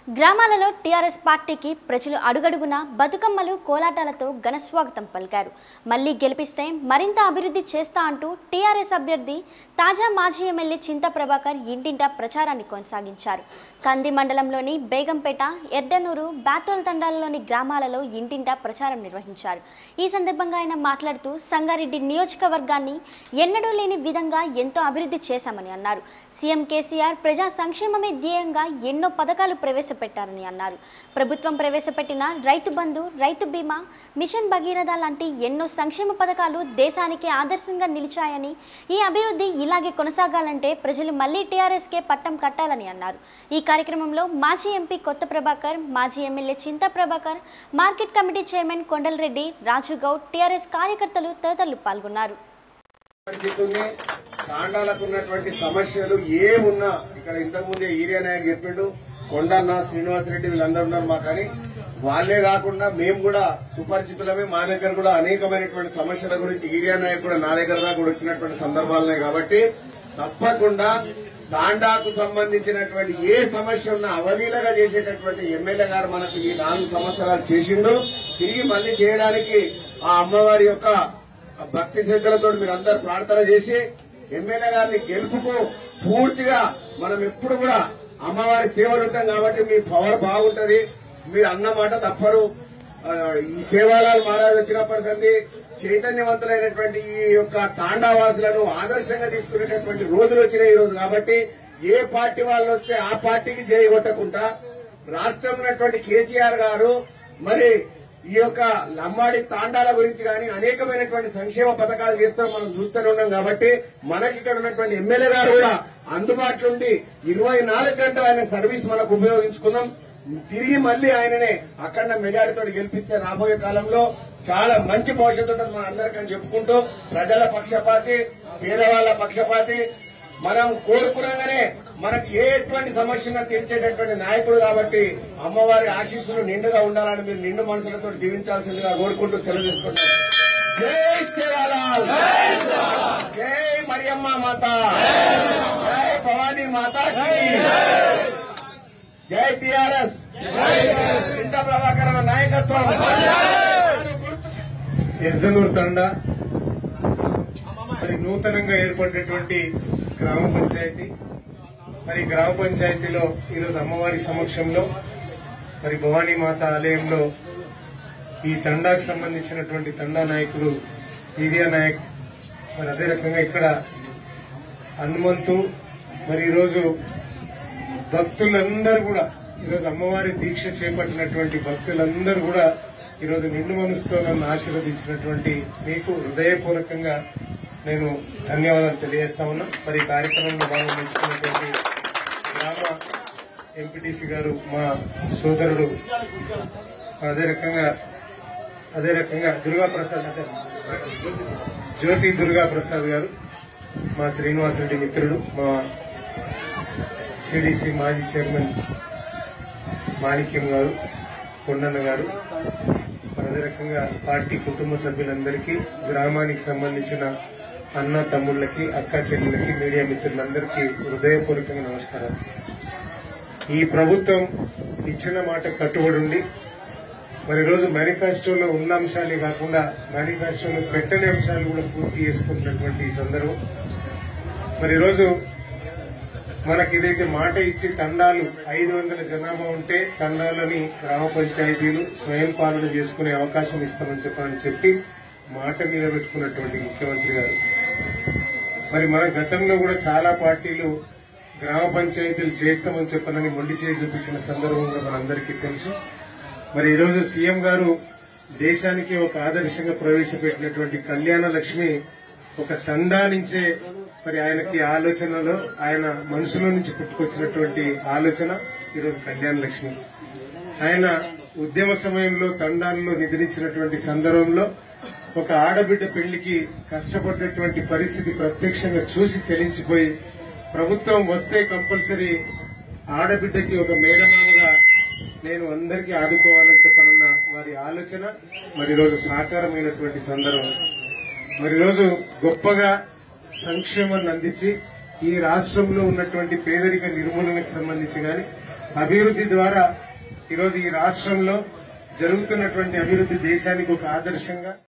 గ్రామాలలో టీఆర్ఎస్ పార్టీకి ప్రజలు అడుగడుగునా బతుకమ్మలు కోలాటాలతో ఘనస్వాగతం పలికారు మళ్లీ గెలిపిస్తే మరింత అభివృద్ధి చేస్తా అంటూ టీఆర్ఎస్ అభ్యర్థి తాజా మాజీ ఎమ్మెల్యే చింత ప్రభాకర్ ఇంటింటా ప్రచారాన్ని కొనసాగించారు కంది మండలంలోని బేగంపేట ఎర్డనూరు బాతోల్ తండాలలోని గ్రామాలలో ఇంటింటా ప్రచారం నిర్వహించారు ఈ సందర్భంగా ఆయన మాట్లాడుతూ సంగారెడ్డి నియోజకవర్గాన్ని ఎన్నడూ లేని విధంగా ఎంతో అభివృద్ధి చేశామని అన్నారు సీఎం కేసీఆర్ ప్రజా సంక్షేమమే ధ్యేయంగా ఎన్నో పథకాలు ప్రవేశపెట్టారని అన్నారు ప్రభుత్వం ప్రవేశపెట్టిన రైతు బంధు రైతు బీమా మిషన్ భగీరథ లాంటి ఎన్నో సంక్షేమ పథకాలు దేశానికి ఆదర్శంగా నిలిచాయని ఈ అభివృద్ధి ఇలాగే కొనసాగాలంటే ప్రజలు మళ్లీ టీఆర్ఎస్కే పట్టం కట్టాలని అన్నారు ఈ కార్యక్రమంలో మాజీ ఎంపీ కొత్త ప్రభాకర్ మాజీ MLA Chintha Prabhakar market committee chairman Kondalareddy Raju Goud TRS కార్యకర్తలు తదితరులు పాల్గొన్నారు పరిస్థితుల్ని తాండాలకు ఉన్నటువంటి సమస్యలు ఏమున్నా ఇక్కడ ఇంతకుముందే ఈరియా నాయక్ చెప్పిండు కొండన్న శ్రీనివాసరెడ్డి వీళ్ళందరూ ఉన్నారు మా కానీ వాళ్ళే కాకుండా మేము కూడా సుపరిచితులమే మా దగ్గర కూడా అనేకమైనటువంటి సమస్యల గురించి ఈరియా నాయక్ కూడా నా దగ్గర దాకా కూడా వచ్చినటువంటి సందర్భాలున్నాయి కాబట్టి తప్పకుండా తాండాకు సంబంధించినటువంటి ఏ సమస్య ఉన్నా అవలీలగా చేసేటటువంటి ఎమ్మెల్యే గారు మనకు ఈ నాలుగు సంవత్సరాలు చేసిండు తిరిగి మళ్ళీ చేయడానికి ఆ అమ్మవారి యొక్క ఆ భక్తి శ్రద్ధలతో మీరు అందరు ప్రార్థన చేసి ఎమ్మెల్యే గారిని గెలుపుకు పూర్తిగా మనం ఎప్పుడు కూడా అమ్మవారి సేవలు ఉంటాం కాబట్టి మీ పవర్ బాగుంటది మీరు అన్న మాట తప్పరు ఆ, ఈ సేవాలాల్ మహారాజ్ వచ్చినప్పటి సంది చైతన్యవంతులైనటువంటి ఈ యొక్క తాండావాసులను ఆదర్శంగా తీసుకునేటటువంటి రోజులు వచ్చినాయి ఈ రోజు కాబట్టి ఏ పార్టీ వాళ్ళు వస్తే ఆ పార్టీకి చేయగొట్టకుండా రాష్ట్రం ఉన్నటువంటి కేసీఆర్ గారు మరి ఈ యొక్క లంబాడి తాండాల గురించి కానీ అనేకమైనటువంటి సంక్షేమ పథకాలు చేస్తాం మనం చూస్తూనే ఉన్నాం కాబట్టి మనకి ఇక్కడ ఉన్నటువంటి ఎమ్మెల్యే గారు కూడా అందుబాటులో ఉండి ఇరవై నాలుగు గంటలు ఆయన సర్వీస్ మనకు ఉపయోగించుకున్నాం తిరిగి మళ్ళీ ఆయననే అఖండ మెజారిటీతో గెలిపిస్తే రాబోయే కాలంలో చాలా మంచి భవిష్యత్తు ఉంటుంది మన అందరికని చెప్పుకుంటూ ప్రజల పక్షపాతి పేదవాళ్ల పక్షపాతి మనం కోరుకునగానే మనకి ఏ ఎటువంటి సమస్య ఉన్నా తీర్చేటటువంటి నాయకుడు కాబట్టి అమ్మవారి ఆశీస్సులు నిండుగా ఉండాలని మీరు నిండు మనసులతో దీవించాల్సిందిగా కోరుకుంటూ సెలవు తీసుకుంటాం జై సేవాలాల్ జై మరియమ్మ మాత జై భవానీ మాత జై టిఆర్ఎస్ చింత ప్రభాకర్ నాయకత్వం ఎర్దనూరు తండ మరి నూతనంగా ఏర్పడినటువంటి గ్రామ పంచాయతీ మరి గ్రామ పంచాయతీలో ఈరోజు అమ్మవారి సమక్షంలో మరి భవానీ మాత ఆలయంలో ఈ తండాకు సంబంధించినటువంటి తండా నాయకుడు మీడియా నాయక్ మరి అదే రకంగా ఇక్కడ హనుమంతు మరి ఈరోజు భక్తులందరూ కూడా ఈరోజు అమ్మవారి దీక్ష చేపట్టినటువంటి భక్తులందరూ కూడా ఈరోజు నిండు మనసుతో నన్ను ఆశీర్వదించినటువంటి మీకు హృదయపూర్వకంగా నేను ధన్యవాదాలు తెలియజేస్తా ఉన్నా మరి ఈ కార్యక్రమంలో భాగంగా గ్రామ ఎంపీటీసీ గారు మా సోదరుడు అదే రకంగా అదే రకంగా దుర్గా ప్రసాద్ అంటే జ్యోతి దుర్గా ప్రసాద్ గారు మా శ్రీనివాసరెడ్డి మిత్రుడు మా సిడిసి మాజీ చైర్మన్ మాణిక్యం గారు కొండన్న గారు మరి అదే రకంగా పార్టీ కుటుంబ సభ్యులందరికీ గ్రామానికి సంబంధించిన అన్న తమ్ముళ్ళకి అక్క చెల్లెళ్ళకి మీడియా మిత్రులందరికీ హృదయపూర్వకంగా నమస్కారాలు ఈ ప్రభుత్వం ఇచ్చిన మాట కట్టుబడి ఉండి మరి ఈరోజు మేనిఫెస్టోలో ఉన్న అంశాలే కాకుండా మేనిఫెస్టోలో పెట్టని అంశాలు కూడా పూర్తి చేసుకుంటున్నటువంటి ఈ సందర్భం మరి ఈరోజు మనకి ఇదైతే మాట ఇచ్చి తండాలు ఐదు వందల జనాభా ఉంటే తండాలని గ్రామ పంచాయతీలు స్వయం పాలన చేసుకునే అవకాశం ఇస్తామని చెప్పని చెప్పి మాట నిలబెట్టుకున్నటువంటి ముఖ్యమంత్రి గారు మరి మన గతంలో కూడా చాలా పార్టీలు గ్రామ పంచాయతీలు చేస్తామని చెప్పనని మొండి చేసి చూపించిన సందర్భం కూడా మనందరికీ తెలుసు మరి ఈరోజు సీఎం గారు దేశానికి ఒక ఆదర్శంగా ప్రవేశపెట్టినటువంటి కళ్యాణ లక్ష్మి ఒక తండా నుంచే మరి ఆయనకి ఆలోచనలో ఆయన మనసులో నుంచి పుట్టుకొచ్చినటువంటి ఆలోచన ఈరోజు కళ్యాణ లక్ష్మి ఆయన ఉద్యమ సమయంలో తండాల్లో నిద్రించినటువంటి సందర్భంలో ఒక ఆడబిడ్డ పెళ్లికి కష్టపడ్డటువంటి పరిస్థితి ప్రత్యక్షంగా చూసి చలించిపోయి ప్రభుత్వం వస్తే కంపల్సరీ ఆడబిడ్డకి ఒక మేనమామగా నేను అందరికీ ఆదుకోవాలని చెప్పనన్న వారి ఆలోచన మరి ఈరోజు సాకారమైనటువంటి సందర్భం మరి ఈరోజు గొప్పగా సంక్షేమాన్ని అందించి ఈ రాష్ట్రంలో ఉన్నటువంటి పేదరిక నిర్మూలనకు సంబంధించి కానీ అభివృద్ధి ద్వారా ఈరోజు ఈ రాష్ట్రంలో జరుగుతున్నటువంటి అభివృద్ధి దేశానికి ఒక ఆదర్శంగా